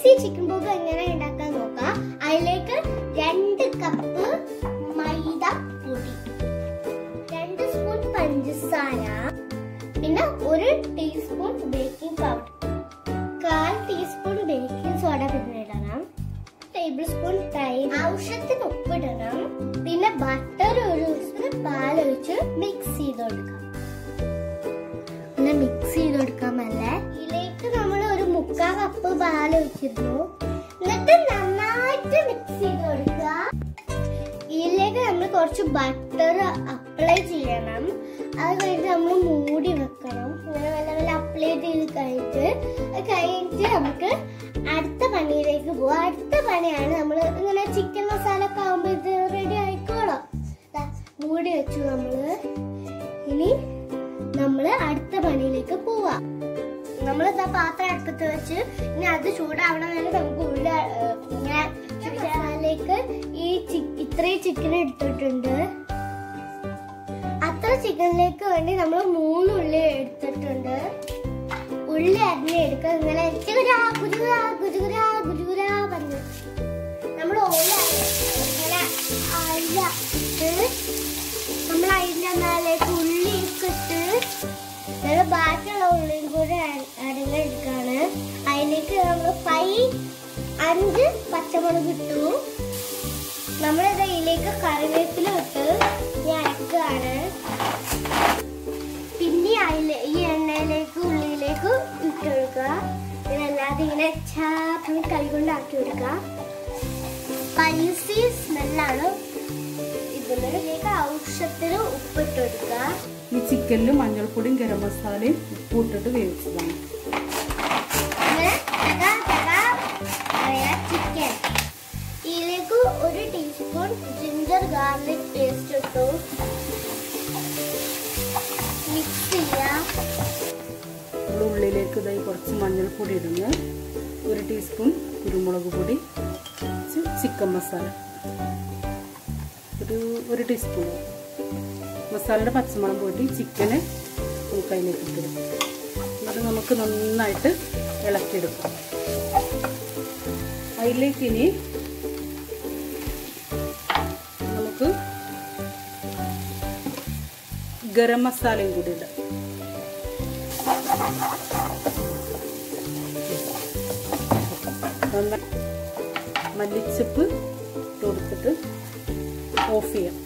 spicy chicken ബോഗ് എങ്ങനെ ഉണ്ടാക്കാൻ നോക്കാം അതിലേക്ക് രണ്ട് കപ്പ് മൈദ പൊടി രണ്ട് സ്പൂൺ പഞ്ചസാര പിന്നെ ഒരു ടീസ്പൂൺ ബേക്കിംഗ് പൗഡർ കാൽ ടീസ്പൂൺ ബേക്കിംഗ് സോഡ പിന്നെ ഇടണം ടേബിൾ സ്പൂൺ തൈര് ആവശ്യത്തിന് ഉപ്പിടണം പിന്നെ ബട്ടർ ഒരു സ്പൂൺ പാലൊഴിച്ച് മിക്സ് ചെയ്ത് കൊടുക്കാം പിന്നെ മിക്സ് ചെയ്ത് കൊടുക്കാമല്ലേ ഇതിലേക്ക് നമ്മൾ ഒരു മുക്കാൽ കപ്പ് പാൽ ഒഴിച്ചിരുന്നു എന്നിട്ട് നന്നായിട്ട് മിക്സ് ചെയ്ത് കൊടുക്കുക ഇതിലേക്ക് നമ്മൾ കുറച്ച് ബട്ടർ അപ്ലൈ ചെയ്യണം അത് കഴിഞ്ഞിട്ട് നമ്മൾ മൂടി വെക്കണം ഇങ്ങനെ വല്ല വല്ല അപ്ലൈ ചെയ്ത് കഴിഞ്ഞിട്ട് അത് കഴിഞ്ഞിട്ട് നമുക്ക് അടുത്ത പണിയിലേക്ക് പോവാം അടുത്ത പണിയാണ് നമ്മൾ ഇങ്ങനെ ചിക്കൻ മസാല ഒക്കെ ആകുമ്പോൾ ഇത് റെഡി ആയിക്കോളാം ദാ, മൂടി വെച്ചു നമ്മള് ഇനി നമ്മള് അടുത്ത പണിയിലേക്ക് പോവാം നമ്മൾ പാത്രം അടുപ്പത്ത് വെച്ച് ഇനി അത് ചൂടാവണം വരെ നമുക്ക് ഉള്ള ഏഹ്, ഇങ്ങനെ മസാലയിലേക്ക് ഈ ചി- ഇത്രയും ചിക്കൻ എടുത്തിട്ടുണ്ട് അത്ര ചിക്കനിലേക്ക് വേണ്ടി നമ്മൾ മൂന്ന് ഉള്ളി എടുത്തിട്ടുണ്ട് ഉള്ളി അരിഞ്ഞ് എടുക്കുക ഇങ്ങനെ കുജുകുരാ കുജുകുരാ കുജുകുരാ കുജുകുരാ പറഞ്ഞു നമ്മൾ ഉള്ളി ഇങ്ങനെ അരിഞ്ഞ ഇട്ട് നമ്മൾ അതിന്റെ മേലേക്ക് ഉള്ളി ഒക്കെ ഇട്ട് നമ്മൾ ബാക്കിയുള്ള ഉള്ളിയും കൂടെ അടങ്ങെടുക്കാണ് അതിലേക്ക് നമ്മൾ ഫൈ അഞ്ച് പച്ചമുളക് ഇട്ടു നമ്മളിത് ഇതിലേക്ക് കറിവേപ്പില ഇട്ട് ഞാൻ അരക്കുകയാണ് പിന്നെ അതില് ഈ എണ്ണയിലേക്ക് ഉള്ളിയിലേക്ക് ഇട്ടെടുക്കുക ഇതല്ലാതെ ഇങ്ങനെ ചാപ്പി കൈ കൊണ്ട് ആക്കി കൊടുക്കുക സ്പൈസി സ്മെല്ലാണ് ഇതിലേക്ക് ആവശ്യത്തിന് ഉപ്പിട്ട് കൊടുക്കുക ഈ ചിക്കനിൽ മഞ്ഞൾപ്പൊടിയും ഗരം മസാലയും ഉപ്പും ഇട്ടിട്ട് വേവിച്ചതാണ് അങ്ങനെ തക തക ആയ ചിക്കൻ ഇതിലേക്ക് ഒരു ടീസ്പൂൺ ജിഞ്ചർ ഗാർലിക് പേസ്റ്റ് ഇട്ടു മിക്സ് ചെയ്യാം നമ്മൾ ഉള്ളിലേക്ക് ഇതായി കുറച്ച് മഞ്ഞൾപ്പൊടി ഇടുന്നു ഒരു ടീസ്പൂൺ കുരുമുളക് പൊടി കുറച്ച് ചിക്കൻ മസാല ഒരു ഒരു ടീസ്പൂൺ മസാലയുടെ പച്ചമണം പോയിട്ട് ഈ ചിക്കന് നമുക്ക് അതിലേക്ക് ഇട്ടിടും എന്നിട്ട് നമുക്ക് നന്നായിട്ട് ഇളക്കിയെടുക്കാം അതിലേക്ക് ഇനി നമുക്ക് ഗരം മസാലയും കൂടി ഇടാം നന്നായി മല്ലിച്ചപ്പ് ഇട്ട് കൊടുത്തിട്ട് ഓഫ് ചെയ്യാം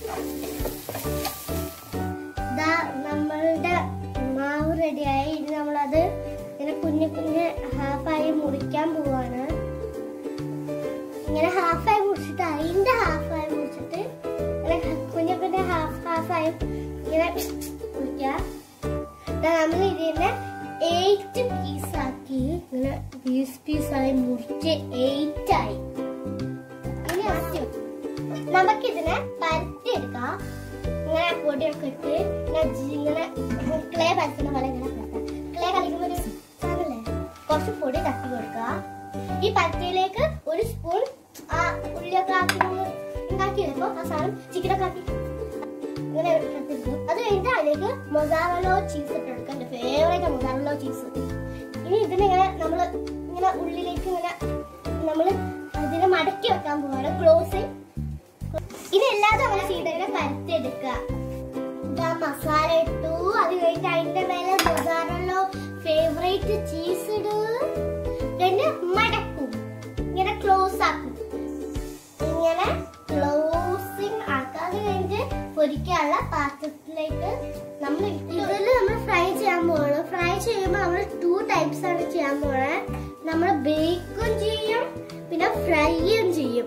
ദാ നമ്മളുടെ മാവ് റെഡിയായി ഇനി നമ്മളത് ഇങ്ങനെ കുഞ്ഞു കുഞ്ഞ് ഹാഫായി മുറിക്കാൻ പോവാണ് ഇങ്ങനെ ഹാഫായി മുറിച്ചിട്ട് അതിന്റെ ഹാഫായി മുറിച്ചിട്ട് ഇങ്ങനെ കുഞ്ഞു കുഞ്ഞു ഹാഫ് ഹാഫായി ഇങ്ങനെ മുറിക്കുക ദാ നമ്മൾ ഇതിനെ എയ്റ്റ് പീസാക്കി ഇങ്ങനെ പീസ് പീസായി മുറിച്ച് എയ്റ്റ് ആയി ഇനി ആദ്യം നമുക്കിതിനെ പരത്തിയെടുക്കാം ഇങ്ങനെ പൊടിയൊക്കെ ഇട്ട് ഇങ്ങനെ ജി- ഇങ്ങനെ ക്ലേ പരത്തുന്ന പോലെ ഇങ്ങനെ പരത്താം ക്ലേ കളിക്കുമ്പോൾ ഒരു സാധനല്ലേ കുറച്ച് പൊടി തട്ടി കൊടുക്കുക ഈ പരത്തിയിലേക്ക് ഒരു സ്പൂൺ ആ ഉള്ളിയൊക്കെ ആക്കി നമ്മൾ ഉണ്ടാക്കി വരുമ്പോൾ ആ സാധനം ചിക്കനൊക്കെ ആക്കി ഇങ്ങനെ എടുത്തിരിക്കും അത് കഴിഞ്ഞിട്ട് അതിലേക്ക് മൊസാറലോ ചീസ് ഇട്ട് കൊടുക്കുക എന്റെ ഫേവറേറ്റ് മൊസാറലോ ചീസ് ഇനി ഇതിനിങ്ങനെ നമ്മള് ഇങ്ങനെ ഉള്ളിലേക്ക് ഇങ്ങനെ നമ്മള് അതിനെ മടക്കി വെക്കാൻ പോവാണ് ക്ലോസ് ഇതെല്ലാതും നമ്മൾ ചെയ്തതിനെ പരത്തിയെടുക്കുക ഇതാ മസാല ഇട്ടു അത് കഴിഞ്ഞിട്ട് അതിന്റെ മേലെ മസാലോ ഫേവറേറ്റ് ചീസ് ഇടൂ പിന്നെ മടക്കും ഇങ്ങനെ ക്ലോസ് ആക്കും ഇങ്ങനെ ക്ലോസിങ് ആക്കുക അത് കഴിഞ്ഞിട്ട് പൊരിക്കാനുള്ള പാത്രത്തിലേക്ക് നമ്മൾ ഇതിൽ നമ്മൾ ഫ്രൈ ചെയ്യാൻ പോകണം ഫ്രൈ ചെയ്യുമ്പോൾ നമ്മൾ ടു ടൈപ്സ് ആണ് ചെയ്യാൻ പോണേ നമ്മൾ ബേക്കും ചെയ്യും പിന്നെ ഫ്രൈയും ചെയ്യും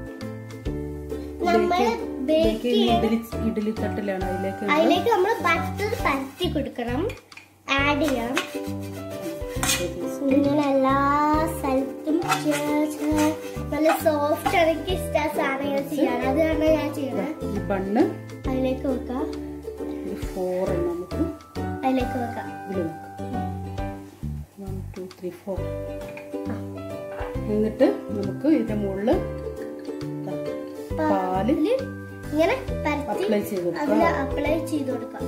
നമ്മൾ ബേക്ക് ഇതിലേക്ക് ചെയ്യണം ഇഡലി ഇഡലി തട്ടിലാണ് അതിലേക്ക് നമ്മള് അതിലേക്ക് നമ്മൾ ബട്ടർ പരത്തി കൊടുക്കണം ആഡ് ചെയ്യാം ഇങ്ങനെ എല്ലാ സ്ഥലത്തും ചേ- ചേ- നല്ല സോഫ്റ്റ് ആണ് എനിക്ക് ഇഷ്ട സാധനങ്ങൾ ചെയ്യാൻ അത് കാരണം ഞാൻ ചെയ്യണത് ഈ ബണ്ണ് അതിലേക്ക് വെക്കാം ഈ ഫോർ നമുക്ക് അതിലേക്ക് വെക്കാം ഇതിൽ വെക്കാം വൺ ടു ത്രീ ഫോർ എന്നിട്ട് നമുക്ക് ഇതിന്റെ മുകളിൽ പാല് ഇതില് ഇങ്ങനെ പരത്തി അപ്ലൈ ചെയ്ത് അതിൽ കൊടുക്കുക അപ്ലൈ ചെയ്ത് കൊടുക്കാം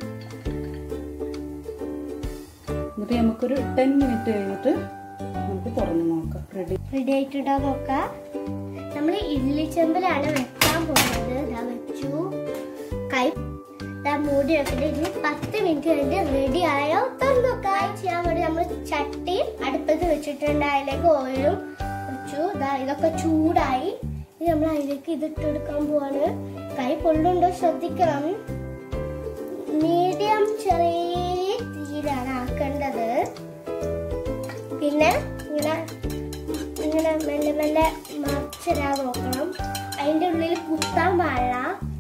എന്നിട്ട് നമുക്കൊരു ടെൻ മിനിറ്റ് കഴിഞ്ഞിട്ട് നമുക്ക് നമുക്ക് തുറന്ന് നോക്കാം റെഡി റെഡി ആയിട്ടുണ്ടോ നോക്കാം നമ്മൾ ഇഡ്ഡലി ചെമ്പിലാണ് വെക്കാൻ പോകുന്നത് ഇതാ വെച്ചു കൈ ഇതാ മൂടി വെക്കട്ടെ ഇനി പത്ത് മിനിറ്റ് കഴിഞ്ഞ് റെഡി ആയോ തുറന്നു നോക്കാം ചെയ്യാൻ വേണ്ടി നമ്മൾ ചട്ടി അടുപ്പത്ത് വെച്ചിട്ടുണ്ട് അതിലേക്ക് ഓയിലും വെച്ചു ഇതാ ഇതൊക്കെ ചൂടായി ഇനി നമ്മൾ അതിലേക്ക് ഇതിട്ട് കൊടുക്കാൻ പോവാണ് കൈ പൊള്ളുണ്ടോ ശ്രദ്ധിക്കണം മീഡിയം ചെറിയ തീയിലാണ് ആക്കേണ്ടത് പിന്നെ ഇങ്ങനെ ഇങ്ങനെ മെല്ലെ മെല്ലെ മറിച്ചിടാൻ നോക്കണം അതിന്റെ ഉള്ളിൽ കുത്താൻ പാടില്ല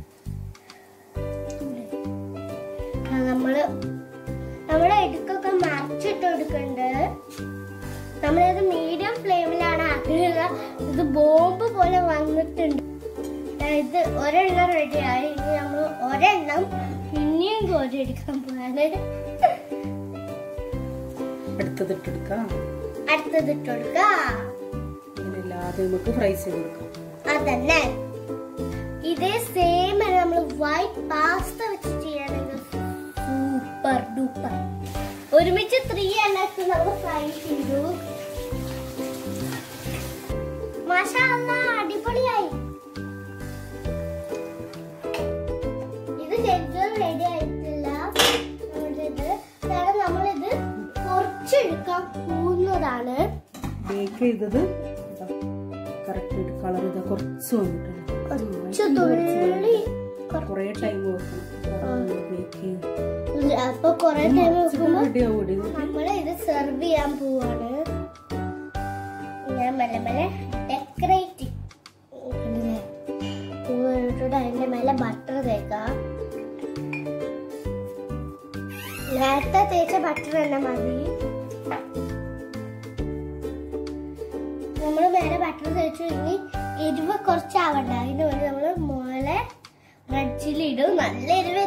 ആ, നമ്മള് നമ്മുടെ ഇടുക്കൊക്കെ മറിച്ചിട്ട് കൊടുക്കുന്നുണ്ട് നമ്മളിത് മീഡിയം ഫ്ലെയിമിലാണ് ആക്കുന്നത് ഇത് ബോംബ് പോലെ വന്നിട്ടുണ്ട് ദാ ഇത് ഒരെണ്ണം റെഡിയായി ഇനി നമ്മൾ ഒരെണ്ണം പിന്നെയും കോരി എടുക്കാൻ പോവാണ് അടുത്തത് ഇട്ടെടുക്കാം അടുത്തത് ഇട്ട് കൊടുക്കാം ഇങ്ങനെ ഇല്ലാതെ നമുക്ക് ഫ്രൈ ചെയ്ത് കൊടുക്കാം അതന്നെ ഇതേ സെയിം നമ്മൾ വൈറ്റ് പാസ്ത വെച്ച് ചെയ്യണമെങ്കിൽ സൂപ്പർ ഡൂപ്പർ ഒരുമിച്ച് ത്രീ എണ്ണത്തിൽ നമ്മൾ ഫ്രൈ ചെയ്തു മാഷാ അടിപൊളിയായി ഇത് ശരിക്കും റെഡി ആയിട്ടില്ല നമ്മളിത് കാരണം നമ്മളിത് കുറച്ചെടുക്കാൻ പോകുന്നതാണ് ബേക്ക് ചെയ്തത് കറക്റ്റ് കളർ ഇതാ കുറച്ച് വന്നിട്ടുണ്ട് കുറച്ച് തുള്ളി കുറ- കുറേ ടൈം വെക്കണം ബേക്ക് ചെയ്ത് അപ്പൊ കൊറേ ടൈം വെക്കുമ്പോ റെഡി ആവൂടി നമ്മള് ഇത് സെർവ് ചെയ്യാൻ പോവാണ് ഞാൻ മെല്ലെ മെല്ലെ ഡെക്കറേറ്റ് പൂവിട്ടിട്ട് അതിന്റെ മേലെ ബട്ടർ തേക്കാം നേരത്തെ തേച്ച ബട്ടർ തന്നെ മതി നമ്മള് മേലെ ബട്ടർ തേച്ചു ഇനി എരിവ് കുറച്ചാവണ്ട അതിന് വേണ്ടി നമ്മള് മോളെ റെഡ് ചില്ലി ഇടും നല്ല എരിവ്